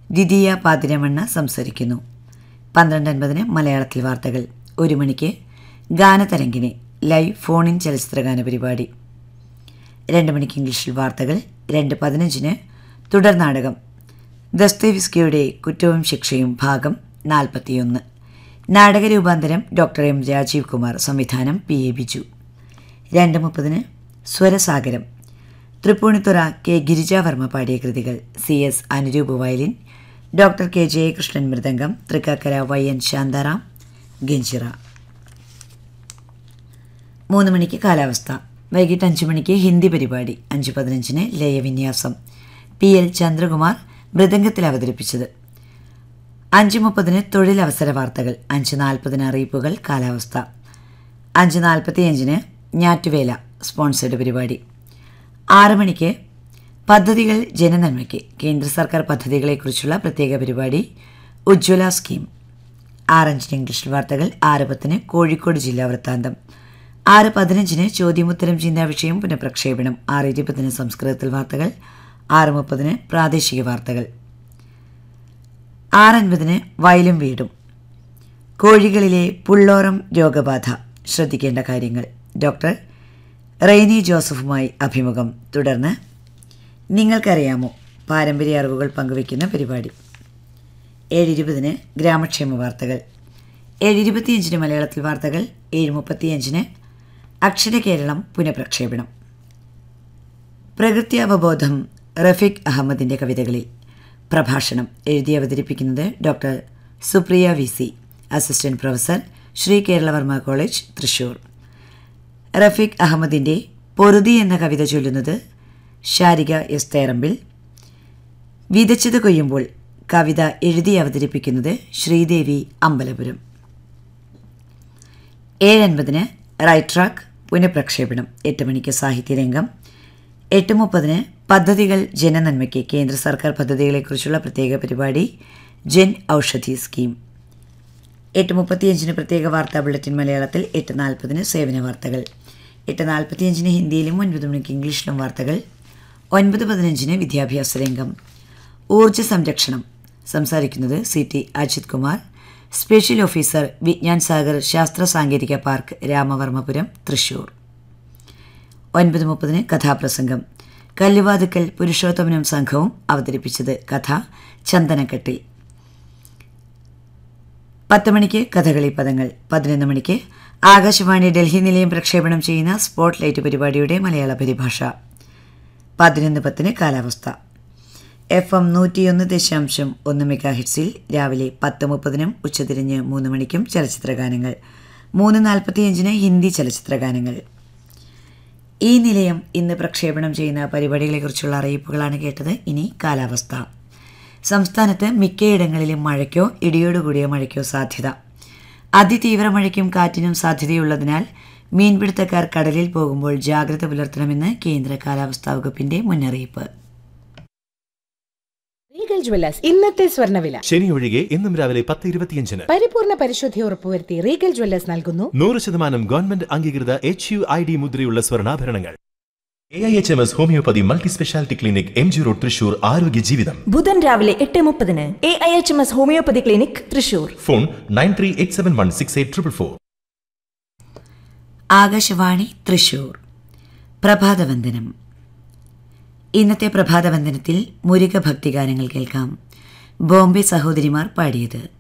ദ്വിതീയ പാതിരമണ്ണ സംസാരിക്കുന്നു പന്ത്രണ്ട് അൻപതിന് മലയാളത്തിൽ വാർത്തകൾ ഒരു മണിക്ക് ഗാനതരംഗിണി ലൈവ് ഫോൺ ഇൻ ചലച്ചിത്രഗാന പരിപാടി രണ്ട് മണിക്ക് ഇംഗ്ലീഷിൽ വാർത്തകൾ രണ്ട് പതിനഞ്ചിന് തുടർ നാടകം ദസ്തേവിസ്കിയുടെ കുറ്റവും ശിക്ഷയും ഭാഗം നാൽപ്പത്തിയൊന്ന് നാടകരൂപാന്തരം ഡോക്ടർ എം രാജീവ് കുമാർ സംവിധാനം പി എ ബിജു രണ്ട് മുപ്പതിന് സ്വരസാഗരം തൃപ്പൂണിത്തുറ കെ ഗിരിജാവർമ്മ പാടിയ കൃതികൾ C S Anuroop violin doctor K Jayakrishnan mridangam Thrikkakara Y N Shantaram ganjira മൂന്ന് മണിക്ക് കാലാവസ്ഥ വൈകിട്ട് അഞ്ച് മണിക്ക് ഹിന്ദി പരിപാടി അഞ്ച് പതിനഞ്ചിന് ലയവിന്യാസം പി എൽ ചന്ദ്രകുമാർ മൃദംഗത്തിൽ അവതരിപ്പിച്ചത് അഞ്ച് മുപ്പതിന് തൊഴിലവസര വാർത്തകൾ അഞ്ച് നാൽപ്പതിന് അറിയിപ്പുകൾ കാലാവസ്ഥ അഞ്ച് നാൽപ്പത്തിയഞ്ചിന് ഞാറ്റുവേല സ്പോൺസേഡ് പരിപാടി ആറ് മണിക്ക് പദ്ധതികൾ ജനനന്മയ്ക്ക് കേന്ദ്ര സർക്കാർ പദ്ധതികളെക്കുറിച്ചുള്ള പ്രത്യേക പരിപാടി ഉജ്ജ്വല സ്കീം ആറഞ്ചിന് ഇംഗ്ലീഷ് വാർത്തകൾ ആറ് പത്തിന് കോഴിക്കോട് ജില്ലാ വൃത്താന്തം ആറ് പതിനഞ്ചിന് ചോദ്യമുത്തരം ചിന്താ വിഷയം പുനഃപ്രക്ഷേപണം ആറ് ഇരുപതിന് സംസ്കൃതത്തിൽ വാർത്തകൾ ആറ് മുപ്പതിന് പ്രാദേശിക വാർത്തകൾ ആറൻപതിന് വയലും വീടും കോഴികളിലെ പുള്ളോറം രോഗബാധ ശ്രദ്ധിക്കേണ്ട കാര്യങ്ങൾ ഡോക്ടർ റെയ്നി ജോസഫുമായി അഭിമുഖം തുടർന്ന് നിങ്ങൾക്കറിയാമോ പാരമ്പര്യ അറിവുകൾ പങ്കുവയ്ക്കുന്ന പരിപാടി ഏഴ് ഇരുപതിന് ഗ്രാമക്ഷേമ വാർത്തകൾ ഏഴ് ഇരുപത്തിയഞ്ചിന് മലയാളത്തിൽ വാർത്തകൾ ഏഴ് മുപ്പത്തിയഞ്ചിന് അക്ഷര കേരളം പുനഃപ്രക്ഷേപണം പ്രകൃതി അവബോധം റഫീഖ് അഹമ്മദിൻ്റെ കവിതകളിൽ പ്രഭാഷണം എഴുതി അവതരിപ്പിക്കുന്നത് doctor Supriya V C assistant professor Sree Keralavarma college Thrissur Rafeeq അഹമ്മദിൻ്റെ പൊറുതി എന്ന കവിത ചൊല്ലുന്നത് ഷാരിക എസ് തേറമ്പിൽ വിതച്ചത് കൊയ്യുമ്പോൾ കവിത എഴുതി അവതരിപ്പിക്കുന്നത് ശ്രീദേവി അമ്പലപുരം ഏഴൻപതിന് റൈറ്റ് ട്രാക്ക് പുനഃപ്രക്ഷേപണം എട്ട് മണിക്ക് സാഹിത്യരംഗം എട്ട് മുപ്പതിന് പദ്ധതികൾ ജനനന്മയ്ക്ക് കേന്ദ്ര സർക്കാർ പദ്ധതികളെക്കുറിച്ചുള്ള പ്രത്യേക പരിപാടി ജൻ ഔഷധി സ്കീം എട്ട് മുപ്പത്തിയഞ്ചിന് പ്രത്യേക വാർത്താ ബുള്ളറ്റിൻ മലയാളത്തിൽ എട്ട് നാൽപ്പതിന് സേവന വാർത്തകൾ എട്ട് നാൽപ്പത്തിയഞ്ചിന് ഹിന്ദിയിലും ഒൻപത് മണിക്ക് ഇംഗ്ലീഷിലും വാർത്തകൾ ഒൻപത് പതിനഞ്ചിന് വിദ്യാഭ്യാസ രംഗം ഊർജ്ജ സംരക്ഷണം സംസാരിക്കുന്നത് C T Ajith Kumar special officer Vigyan Sagar ശാസ്ത്ര സാങ്കേതിക പാർക്ക് രാമവർമ്മപുരം തൃശൂർ ഒൻപത് മുപ്പതിന് കഥാപ്രസംഗം കല്ലുവാതുക്കൽ പുരുഷോത്തമനും സംഘവും അവതരിപ്പിച്ചത് കഥ ചന്ദനക്കെട്ടിൽ പത്ത് മണിക്ക് കഥകളി പദങ്ങൾ പതിനൊന്ന് മണിക്ക് ആകാശവാണി ഡൽഹി നിലയം പ്രക്ഷേപണം ചെയ്യുന്ന സ്പോട്ട് ലൈറ്റ് പരിപാടിയുടെ മലയാള പരിഭാഷ പതിനൊന്ന് പത്തിന് കാലാവസ്ഥ എഫ് എം നൂറ്റിയൊന്ന് ദശാംശം ഒന്ന് മെഗാ ഹിറ്റ്സിൽ രാവിലെ പത്ത് മുപ്പതിനും ഉച്ചതിരിഞ്ഞ് മൂന്ന് മണിക്കും ചലച്ചിത്ര ഗാനങ്ങൾ മൂന്ന് നാൽപ്പത്തിയഞ്ചിന് ഹിന്ദി ചലച്ചിത്ര ഗാനങ്ങൾ ഈ നിലയം ഇന്ന് പ്രക്ഷേപണം ചെയ്യുന്ന പരിപാടികളെക്കുറിച്ചുള്ള അറിയിപ്പുകളാണ് കേട്ടത് ഇനി കാലാവസ്ഥ സംസ്ഥാനത്ത് മിക്കയിടങ്ങളിലും മഴയ്ക്കോ ഇടിയോടുകൂടിയ മഴയ്ക്കോ സാധ്യത അതിതീവ്ര മഴയ്ക്കും കാറ്റിനും സാധ്യതയുള്ളതിനാൽ മീൻപിടുത്തക്കാർ കടലിൽ പോകുമ്പോൾ ജാഗ്രത പുലർത്തണമെന്ന് കേന്ദ്ര കാലാവസ്ഥാ വകുപ്പിന്റെ മുന്നറിയിപ്പ് റീഗൽ ജ്വല്ലേഴ്സ് ഇന്നത്തെ സ്വർണ്ണവില ശനി ഒഴികെ ഇന്നും രാവിലെ പത്ത് ഇരുപത്തിയഞ്ചിന് പരിപൂർണ പരിശുദ്ധി ഉറപ്പുവരുത്തി റീഗൽ ജ്വല്ലേഴ്സ് നൽകുന്നു നൂറ് ശതമാനം ഗവൺമെന്റ് അംഗീകൃത എച്ച് യു ഐ ഡി മുദ്രയുള്ള സ്വർണ്ണാഭരണങ്ങൾ A I H M S homeopathy multi speciality clinic M G road Thrissur ആരോഗ്യ ജീവിതം ബുധൻ രാവിലെ എട്ട് മുപ്പതിന് A I H M S homeopathy clinic Thrissur phone nine three eight seven one six eight triple four Akashvani Thrissur പ്രഭാതവന്ദനം ഇന്നത്തെ പ്രഭാതവന്ദനത്തിൽ മുരുക ഭക്തിഗാനങ്ങൾ കേൾക്കാം ബോംബെ സഹോദരിമാർ പാടിയത്